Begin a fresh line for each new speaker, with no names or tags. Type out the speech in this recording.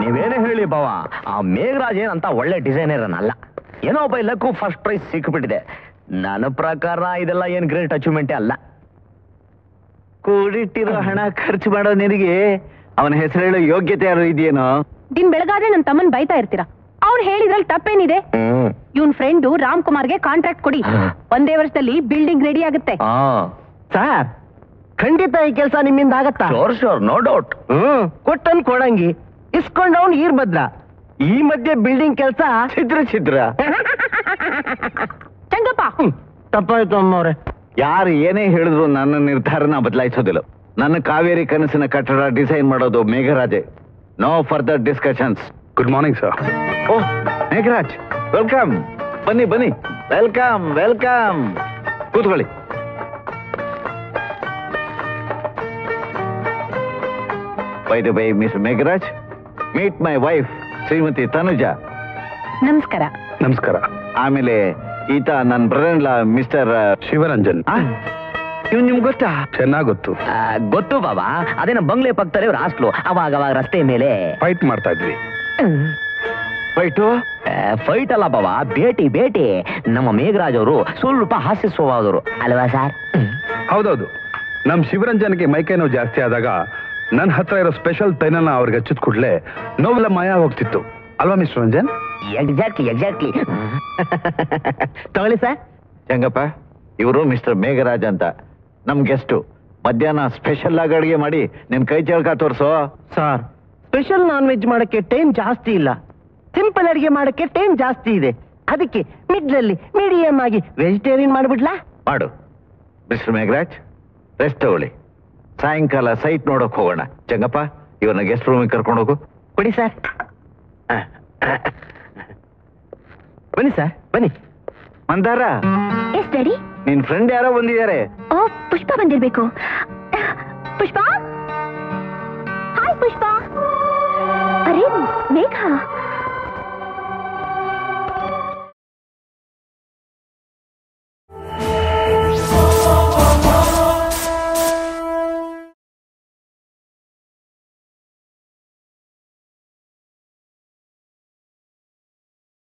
ನೀವೇನೇ ಹೇಳಿ ಬಾವ ಆ ಮೇಘರಾಜ್ ಏನಂತ ಒಳ್ಳೆ ಡಿಸೈನರ್ ಅಲ್ಲ ಏನೋ ಒಬ್ಬ ಇಲ್ಲಕ್ಕೂ ಫಸ್ಟ್ ಪ್ರೈಸ್ ಸಿಕ್ಬಿಟ್ಟಿದೆ ನನ್ನ ಪ್ರಕಾರ ಇದೆಲ್ಲ ಏನ್ ಗ್ರೇಟ್ ಅಚೀವ್ಮೆಂಟೇ ಅಲ್ಲ
ಕೂಡಿಟ್ಟಿರೋ ಹಣ ಖರ್ಚು ಮಾಡೋ ನಿನಗೆ ಅವನ ಹೆಸರು ಹೇಳೋ ಯೋಗ್ಯತೆ ಯಾರು ಇದೆಯೇನೋ
ದಿನ್ ಬೆಳಗಾದ್ರೆ ನನ್ ತಮ್ಮನ್ ಬೈತಾ ಇರ್ತೀರಾ ಅವ್ನು ಹೇಳಿದ್ರಲ್ಲಿ ತಪ್ಪೇನಿದೆ
ಹ್ಮ್
ಇವನ್ ಫ್ರೆಂಡು ರಾಮ್ ಕುಮಾರ್ಗೆ ಕಾಂಟ್ರಾಕ್ಟ್ ಕೊಡಿ ಒಂದೇ ವರ್ಷದಲ್ಲಿ ಬಿಲ್ಡಿಂಗ್ ರೆಡಿ ಆಗುತ್ತೆ
ಆ
ಸರ್ ಖಂಡಿತ ಈ ಕೆಲಸ ನಿಮ್ಮಿಂದ ಆಗತ್ತಾ
ಶೋರ್ ಶೋರ್ ನೋ ಡೌಟ್
ಹ್ಮ್ ಕೊಟ್ಟನ್ ಕೊಡಂಗಿ ಇಸ್ಕೊಂಡವನ್ ಈರ್ಭದ್ರ ಈ ಮಧ್ಯೆ ಬಿಲ್ಡಿಂಗ್ ಕೆಲಸ ಛಿದ್ರ ಛಿದ್ರ
ಚಂಗಪ್ಪ
ತಪ್ಪಾಯ್ತು ಅಮ್ಮವ್ರೆ ಯಾರು ಏನೇ ಹೇಳಿದ್ರು ನನ್ನ ನಿರ್ಧಾರನ ಬದಲಾಯಿಸೋದಿಲ್ಲ ನನ್ನ ಕಾವೇರಿ ಕನಸಿನ ಕಟ್ಟಡ ಡಿಸೈನ್ ಮಾಡೋದು ಮೇಘರಾಜೆ no further discussions
good morning sir
ಓ ಮೇಘರಾಜ್ ವೆಲ್ಕಮ್ ಬನ್ನಿ ಬನ್ನಿ ವೆಲ್ಕಮ್ ವೆಲ್ಕಮ್ ಕೂತ್ಕೊಳ್ಳಿ by the by Miss Megharaj meet my wife Shrimati Tanuja
ನಮಸ್ಕಾರ
ನಮಸ್ಕಾರ
ಆಮೇಲೆ ಈತ ನನ್ನ ಬ್ರದರ್ ಮಿಸ್ಟರ್
ಶಿವರಂಜನ್
ಇವ್ ನಿಮ್ಗೆ ಗೊತ್ತಾ
ಚೆನ್ನಾಗ್ ಗೊತ್ತು
ಆ, ಗೊತ್ತು ಬಾಬಾ ಅದೇನ ಬಂಗ್ಲೆ ಪಕ್ಕದಲ್ಲಿ ಇವ್ರ ಹಾಸ್ಟ್ಲು ಅವಾಗ ಅವಾಗ ರಸ್ತೆ ಮೇಲೆ
ಫೈಟ್ ಮಾಡ್ತಾ ಇದ್ವಿ
ಬೈಟು
ಫೈಟ್ ಅಲ್ಲ ಬಾಬಾ ಭೇಟಿ ಭೇಟಿ ನಮ್ಮ ಮೇಘರಾಜ್ ಅವರು ಸ್ವಲ್ಪ ಹಾಸ್ಯ ಸ್ವಭಾವದವರು ಅಲ್ವಾ ಸರ್
ಹೌದೌದು ನಮ್ ಶಿವರಂಜನ್ಗೆ ಮೈಕೈ ನೋವು ಜಾಸ್ತಿ ಆದಾಗ ನನ್ನ ಹತ್ರ ಇರೋ ಸ್ಪೆಷಲ್ ತೈನನ್ನ ಅವ್ರಿಗೆ ಹಚ್ಚಿದ ಕೂಡಲೇ ನೋವೆಲ್ಲ ಮಾಯ ಹೋಗ್ತಿತ್ತು ಅಲ್ವಾ ಮಿಸ್ಟರ್ ರಂಜನ್
ಎಕ್ಸಾಕ್ಟ್ಲಿ ಎಕ್ಸಾಕ್ಟ್ಲಿ
ತಗೊಳ್ಳಿ ಸರ್ ಚಂಗಪ್ಪ ಇವರು ಮಿಸ್ಟರ್ ಮೇಘರಾಜ್ ಅಂತ ನಮ್ ಗೆಸ್ಟು ಮಧ್ಯಾಹ್ನ ಸ್ಪೆಷಲ್ ಆಗಿ ಅಡಿಗೆ ಮಾಡಿ ನಿನ್ ಕೈ ಚಳಕ ತೋರ್ಸೋ
ಸರ್ ಸ್ಪೆಷಲ್ ನಾನ್ ವೆಜ್ ಮಾಡಕ್ಕೆ ಟೈಮ್ ಜಾಸ್ತಿ ಇಲ್ಲ ಸಿಂಪಲ್ ಅಡಿಗೆ ಮಾಡಕ್ಕೆ ಟೈಮ್ ಜಾಸ್ತಿ ಇದೆ ಅದಕ್ಕೆ ಮಿಡ್ಲಲ್ಲಿ ಮೀಡಿಯಂ ಆಗಿ ವೆಜಿಟೇರಿಯನ್ ಮಾಡ್ಬಿಡ್ಲಾ
ಮಾಡು ಮಿಸ್ಟರ್ ಮೇಘರಾಜ್ ರೆಸ್ಟ್ ತಗೊಳ್ಳಿ ಸಾಯಂಕಾಲ ಸೈಟ್ ನೋಡಕ್ ಹೋಗೋಣ ಚಂಗಪ್ಪ ಇವ್ರನ್ನ ಗೆಸ್ಟ್ ರೂಮಿಗೆ ಕರ್ಕೊಂಡು ಹೋಗು
ಕೊಡಿ ಸರ್ ಬನ್ನಿ ಸರ್ ಬನ್ನಿ
ಮಂದಾರ
ಎಸ್ ಡ್ಯಾಡಿ
ನಿನ್ ಫ್ರೆಂಡ್ ಯಾರೋ ಬಂದಿದ್ದಾರೆ
ಓ ಪುಷ್ಪ ಬಂದಿರ್ಬೇಕು ಪುಷ್ಪ ಹಾಯ್ ಪುಷ್ಪ ಅರೆ ಮೇಘ